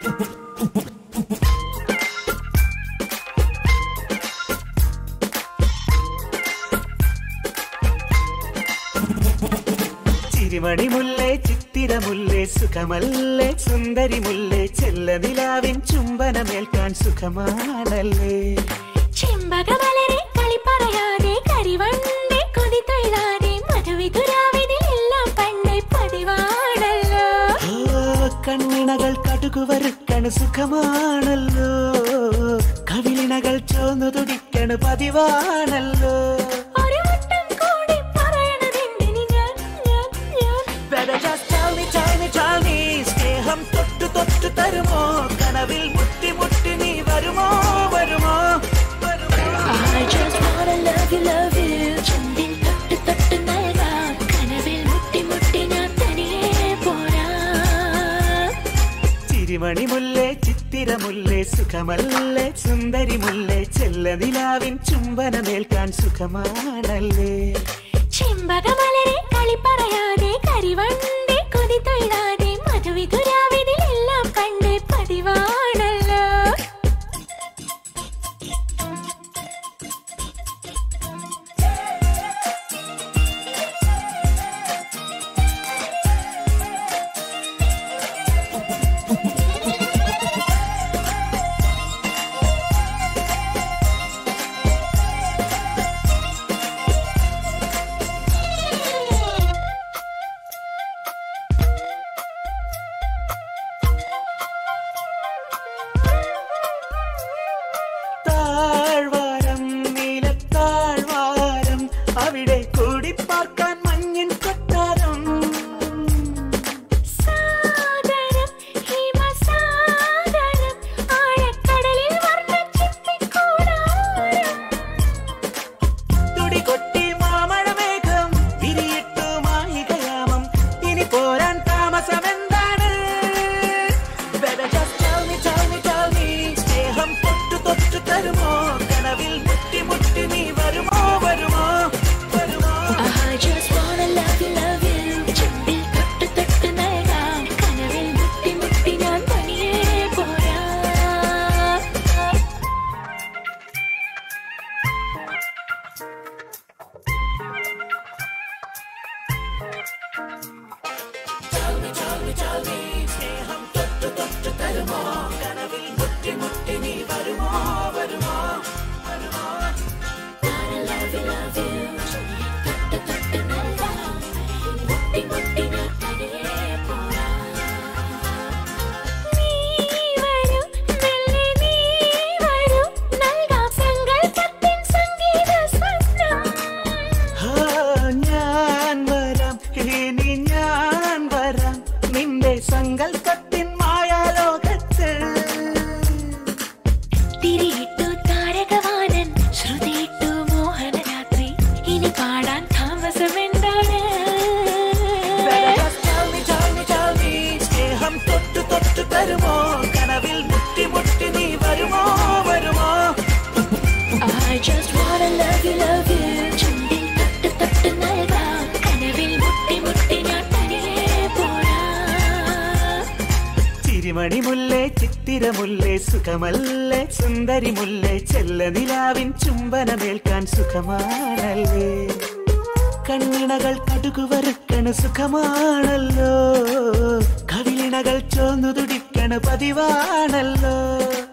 ചിരിമണി മുല്ലേ ചിത്തിരമുല്ലേ സുഖമല്ലേ സുന്ദരി മുല്ലേ ചെല്ല നിലാവിൻ ചുംബനമേൽക്കാൻ സുഖമാണല്ലേ ചെമ്പകമലരെ കളി പറയാതെ കരിവണ്ടേ കൊതി തൊഴാതെ മധുവിതുരാവിതിലെല്ലാം പണ്ടേ പതിവാണല്ലോ ഓ കണ്ണിണകൾ കടുകു വറുക്കണ് സുഖമാണല്ലോ കവിളിണകൾ ചോന്നു തുടിക്കണ് പതിവാണല്ലോ ഒരു വട്ടം കൂടി പറയണതെന്തിന് ഞാൻ ഞാൻ ഞാൻ Better just tell me, tell me, tell me സ്നേഹം തൊട്ടു തൊട്ടു തരുമോ കനവിൽ മുട്ടി മുട്ടി നീ വരുമോ വരുമോ വരുമോ I just wanna love you, love you. ചുണ്ടിൽ തൊട്ട് തൊട്ട് നൽകാം കനവിൽ മുട്ടി മുട്ടി ഞാൻ തനിയെ പോരാം ചിരിമണി മുല്ലേ ചിത്തിരമുല്ലേ സുഖമല്ലേ സുന്ദരി മുല്ലേ ചെല്ല നിലാവിൻ ചുംബനമേൽക്കാൻ സുഖമാണല്ലേ ചെമ്പകമലരെ കളി പറയാതെ കരിവണ്ടേ കൊതി തൊഴാതെ മധുവിതുരാവിതിലെല്ലാം പണ്ടേ പതിവാണല്ലോ താഴ്വാരം നീലത്താഴ്വാരം അവിടെ കൂടി പാർക്കാൻ മഞ്ഞിൻ കൊട്ടാരം സാഗരം ഹിമസാഗരം ആഴക്കടലിൽ വർണ്ണച്ചിപ്പിക്കൂടാരം തുടി കൊട്ടി മാമഴമേഘം വിരിയിട്ടു മായികയാമം ഇനി പോരാൻ താമസമെന്താണ് Better just tell me, tell me, tell me സ്നേഹം തൊട്ടു തൊട്ടു തരുമോ കനവിൽ മുട്ടി മുട്ടി നീ വരുമോ വരുമോ വരുമോ I just wanna love you, love you. ചുണ്ടിൽ തൊട്ട് തൊട്ട് നൽകാം കനവിൽ മുട്ടി മുട്ടി ഞാൻ തനിയെ പോരാം സ്നേഹം തൊട്ടു തൊട്ടു തരുമോ കനവിൽ മുട്ടി മുട്ടി നീ വരുമോ വരുമോ വരുമോ Wanna love you, love you. തൊട്ട് തൊട്ട് നൽകാം മുട്ടി മുട്ടി ഞാൻ തനിയെ പോരാം നീ വരൂ മെല്ലെ നീ വരൂ നൽകാം സങ്കൽപ്പത്തിൻ സംഗീത സ്വപ്നം ആ, ഞാൻ വരാം ഇനി ഞാൻ വരാം നിന്റെ സങ്കല്പത്തിൻ മായാലോകത്ത് തിരിയിട്ടു താരകവാനൻ ശ്രുതിയിട്ടു മോഹനരാത്രി ഇനി പാടാൻ താമസമെന്താണ് Just tell me, tell me, tell me, സ്നേഹം തൊട്ടു തൊട്ടു തരുമോ കനവിൽ മുട്ടി മുട്ടി നീ വരുമോ വരുമോ I just wanna love you, love you. ചുണ്ടിൽ തൊട്ട് തൊട്ട് നൽകാം കനവിൽ മുട്ടി മുട്ടി ഞാൻ തനിയെ പോരാം ചിരിമണി മുല്ലേ ചിത്തിരമുല്ലേ സുഖമല്ലേ സുന്ദരി മുല്ലേ ചെല്ല നിലാവിൻ ചുംബനമേൽക്കാൻ സുഖമാണല്ലേ കണ്ണിണകൾ കടുകു വറുക്കണ് സുഖമാണല്ലോ കവിളിണകൾ ചോന്നു തുടിക്കണ് പതിവാണല്ലോ